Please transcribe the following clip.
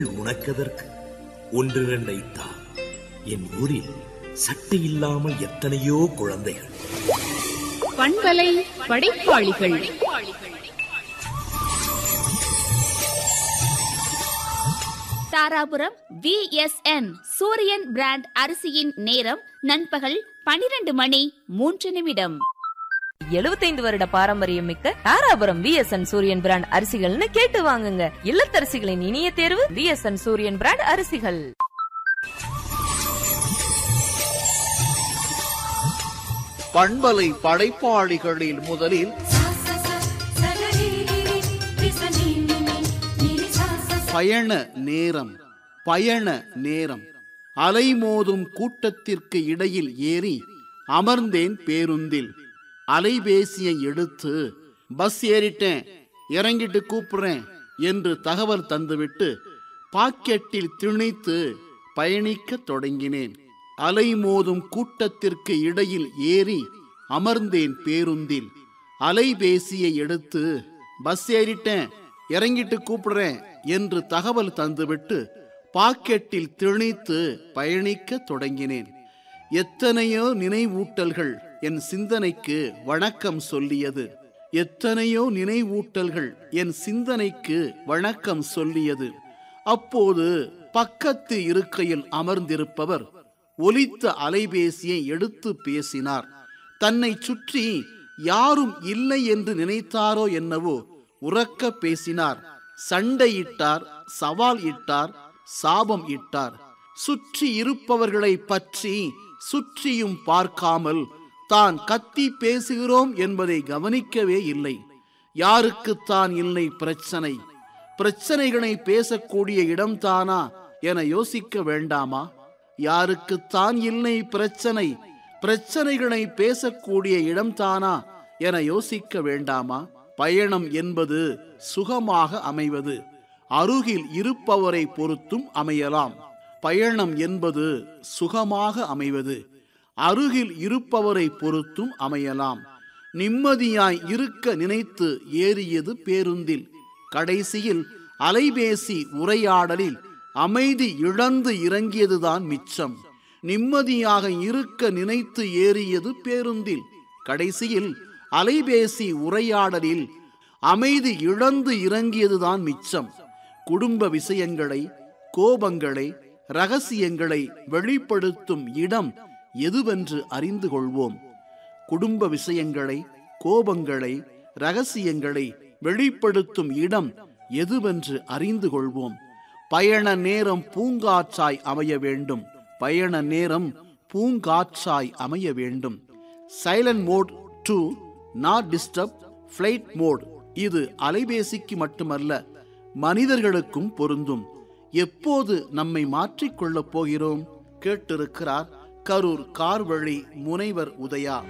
உனக்கதற்கு ஒன்றிரண்டைத்தா என் ஊரில் சட்டை இல்லாமல் எத்தனையோ குழந்தைகள் பண்பலை படைப்பாளிகள் தாராபுரம் விஎஸ்என் சூரியன் பிராண்ட் அரிசியின் நேரம் நண்பகல் பனிரெண்டு மணி மூன்று நிமிடம் 75 வருட பாரம்பரியம் மிக்க தாராபுரம் விஎஸ்என் சூரியன் பிராண்ட் அரிசிகள்னு கேட்டு வாங்குங்க இல்லத்தரசிகளின் இனிய தேர்வு விஎஸ்என் சூரியன் பிராண்ட் அரிசிகள் பண்பலை படைப்பாளிகளில் முதலில் பயண நேரம் பயண நேரம் அலைமோதும் கூட்டத்திற்கு இடையில் ஏறி அமர்ந்தேன் பேருந்தில் அலைபேசியை எடுத்து பஸ் ஏறிட்டேன் இறங்கிட்டு கூப்பிடுறேன் என்று தகவல் தந்துவிட்டு பாக்கெட்டில் திணித்து பயணிக்கத் தொடங்கினேன் அலைமோதும் கூட்டத்திற்கு இடையில் ஏறி அமர்ந்தேன் பேருந்தில் அலைபேசியை எடுத்து பஸ் ஏறிட்டேன் இறங்கிட்டு கூப்பிடுறேன் என்று தகவல் தந்துவிட்டு பாக்கெட்டில் திணித்து பயணிக்கத் தொடங்கினேன் எத்தனையோ நினைவூட்டல்கள் என் சிந்தனைக்கு வணக்கம் சொல்லியது எத்தனையோ நினைவூட்டல்கள் என் சிந்தனைக்கு வணக்கம் சொல்லியது அப்போது பக்கத்து இருக்கையில் அமர்ந்திருப்பவர் ஒலித்த அலைபேசியை எடுத்து பேசினார் தன்னை சுற்றி யாரும் இல்லை என்று நினைத்தாரோ என்னவோ உறக்க பேசினார் சண்டையிட்டார் சவால் இட்டார் சாபம் இட்டார் சுற்றி இருப்பவர்களை பற்றி சுற்றியும் பார்க்காமல் தான் கத்தி பேசுகிறோம் என்பதை கவனிக்கவே இல்லை யாருக்குத்தான் இல்லை பிரச்சனை பிரச்சனைகளை பேசக்கூடிய இடம்தானா என யோசிக்க வேண்டாமா யாருக்குத்தான் இல்லை பிரச்சனை பிரச்சனைகளை பேசக்கூடிய இடம்தானா என யோசிக்க வேண்டாமா பயணம் என்பது சுகமாக அமைவது அருகில் இருப்பவரை பொறுத்தும் அமையலாம் பயணம் என்பது சுகமாக அமைவது அருகில் இருப்பவரை பொறுத்தும் அமையலாம் நிம்மதியாய் இருக்க நினைத்து ஏறியது பேருந்தில் கடைசியில் அலைபேசி உரையாடலில் அமைதி இழந்து இறங்கியதுதான் மிச்சம் நிம்மதியாக இருக்க நினைத்து ஏறியது பேருந்தில் கடைசியில் அலைபேசி உரையாடலில் அமைதி இழந்து இறங்கியதுதான் மிச்சம் குடும்ப விஷயங்களை கோபங்களை ரகசியங்களை வெளிப்படுத்தும் இடம் எதுவென்று அறிந்து கொள்வோம் குடும்ப விஷயங்களை கோபங்களை ரகசியங்களை வெளிப்படுத்தும் இடம் எதுவென்று அறிந்து கொள்வோம் பயண நேரம் பூங்காற்றாய் அமைய வேண்டும் பயண நேரம் பூங்காற்றாய் அமைய வேண்டும் silent mode do not disturb flight mode இது அலைபேசிக்கு மட்டுமல்ல மனிதர்களுக்கும் பொருந்தும் எப்போது நம்மை மாற்றிக்கொள்ளப் போகிறோம் கேட்டிருக்கிறார் கரூர் கார்வழி முனைவர் உதயா